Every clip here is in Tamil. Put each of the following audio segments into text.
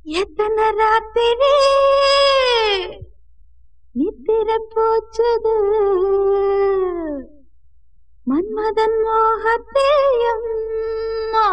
எத்தனை ராத்திரி நித்திர போச்சுது மன்மதன் மோகத்தேயம்மா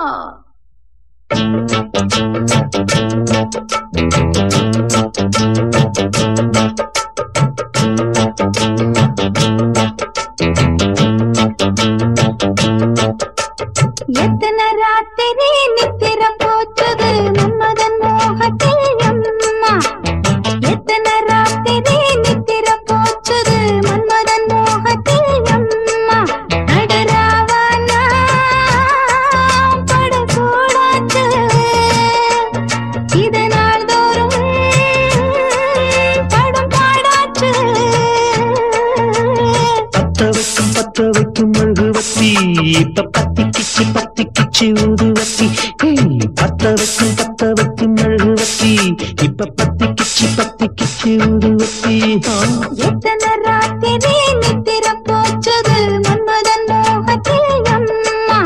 எத்தனை ராத்திரி நித்திர போச்சுது மன்மதன் மோகத்தேயம்மா எத்தனை ராத்திரி நித்திர போச்சுது மன்மதன் மோகத்தேயம்மா நடுராவானா படக்கூடாது இது நாள்தோறும் படம் பாடாச்சு பத்த வைக்கும் பத்த வைக்கும் மெழுகுவத்தி இப்ப பத்தி கிச்சு பத்தி கிச்சு ஊதுவத்தி ஹேய், பத்த வைக்கும் பத்த வைக்கும் மெழுகுவத்தி இப்ப பத்தி கிச்சு பத்தி கிச்சு ஊதுவத்தி ஆ. எத்தனை ராத்திரி நித்திர போச்சது மன்மதன் மோகத்தேயம்மா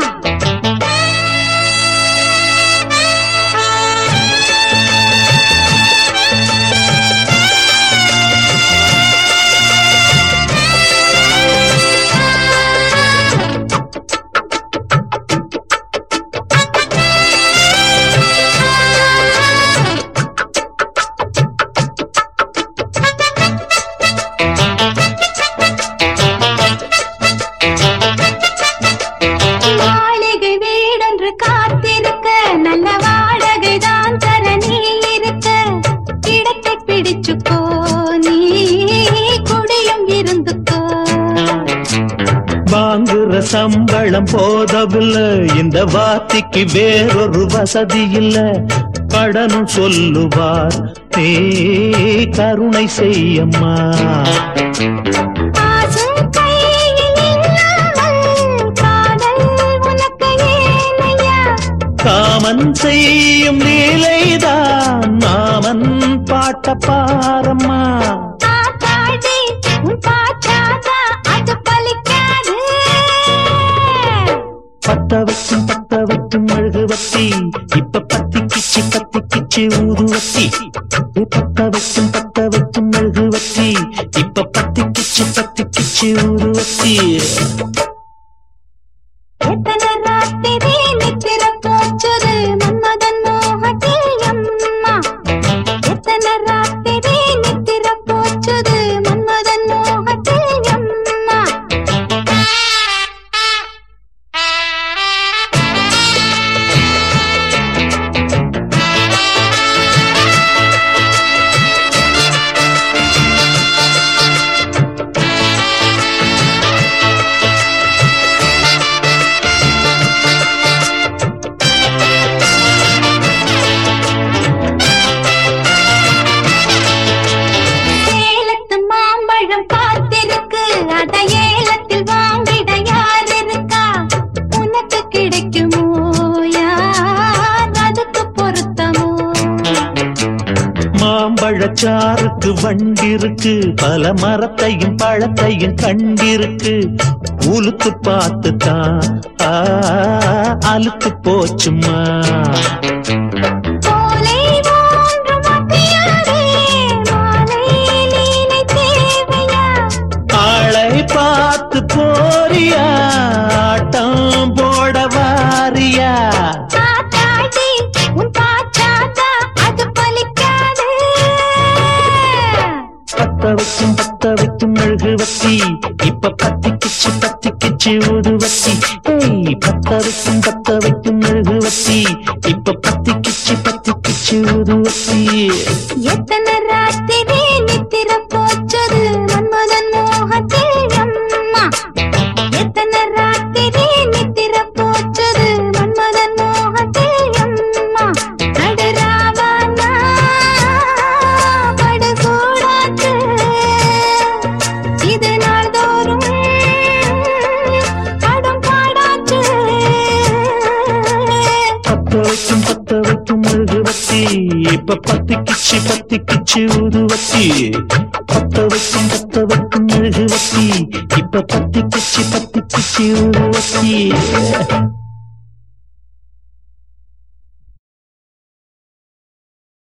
மாளிகை வீடென்று காத்திருக்க நல்ல வாடகை தான் தர நீ இருக்க இடத்தை பிடிச்சுக்கோ நீ குடியும் இருந்துக்கோ வாங்குற சம்பளம் போதவில்லை இந்த வார்த்தைக்கு வேறொரு வசதி இல்ல கடனும் சொல்லுவார் நீ கருணை செய்யம்மா ஆசை கையில் இல்லாமல் காதல் உனக்கு ஏனையா காமன் செய்யும் லீலைதான் மாமன் பாட்ட பாரம்மா ஆத்தாடி உன் பாச்சாதா அது பலிக்காது பத்த வைக்கும் பத்த வைக்கும் மெழுகுவத்தி இப்ப பத்தி கிச்சு பத்தி கிச்சு ஊதுவத்தி பத்த வைக்கும் பத்த வைக்கும் மெழுகுவத்தி இப்ப பத்தி கிச்சு பத்தி கிச்சு ஊதுவத்தி எத்தனை ராத்திரி நித்திர போச்சது மன்மதன் மோகத்தேயம்மா எத்தனை ராத்திரி நித்திர போச்சது மன்மதன் மோகத்தேயம்மா சேலத்து மாம்பழம் காத்திருக்கு அத ஏலத்தில் வாங்கிட யார் இருக்கா உனக்கு கிடைக்குமோ யார் அதுக்கு பொருத்தமோ மாம்பழச்சாருக்கு வண்டிருக்கு பல மரத்தையும் பழத்தையும் கண்டிருக்கு உலுத்து பார்த்துதான் ஆ, அலுத்து போச்சுமா கோலை மூன்று மத்தியாரே மாலை நீனை தேவையா ஆளை பார்த்து போறியா ஆட்டம் போட வாரியா ஆத்தாடி உன் பாச்சாதா அது பலிக்காது பத்த வைக்கும் பத்த வைக்கும் மெழுகுவத்தி இப்ப பத்தி கிச்சு பத்தி கிச்சு ஊதுவத்தி ஏய் பத்த வைக்கும் பத்த வைக்கும் மெழுகுவத்தி இப்ப பத்தி கிச்சு பத்தி கிச்சு ஊதுவத்தி எத்தனை ராத்திரி நித்திர போச்சது மன்மதன் மோகத்தேயம்மா எத்தனை ராத்திரி நித்திர போச்சது மன்மதன் மோகத்தேயம்மா நடுராவானா படுகூடாது இது நாள்தோறும் படம் பாடாச்சு பத்த வைக்கும் பத்த வைக்கும் மெழுகுவத்தி இப்ப பத்தி கிச்சு பத்தி கிச்சு ஊதுவத்தி பத்த வைக்கும் பத்த வைக்கும் மெழுகுவத்தி இப்ப பத்தி கிச்சு பத்தி கிச்சு ஊதுவத்தி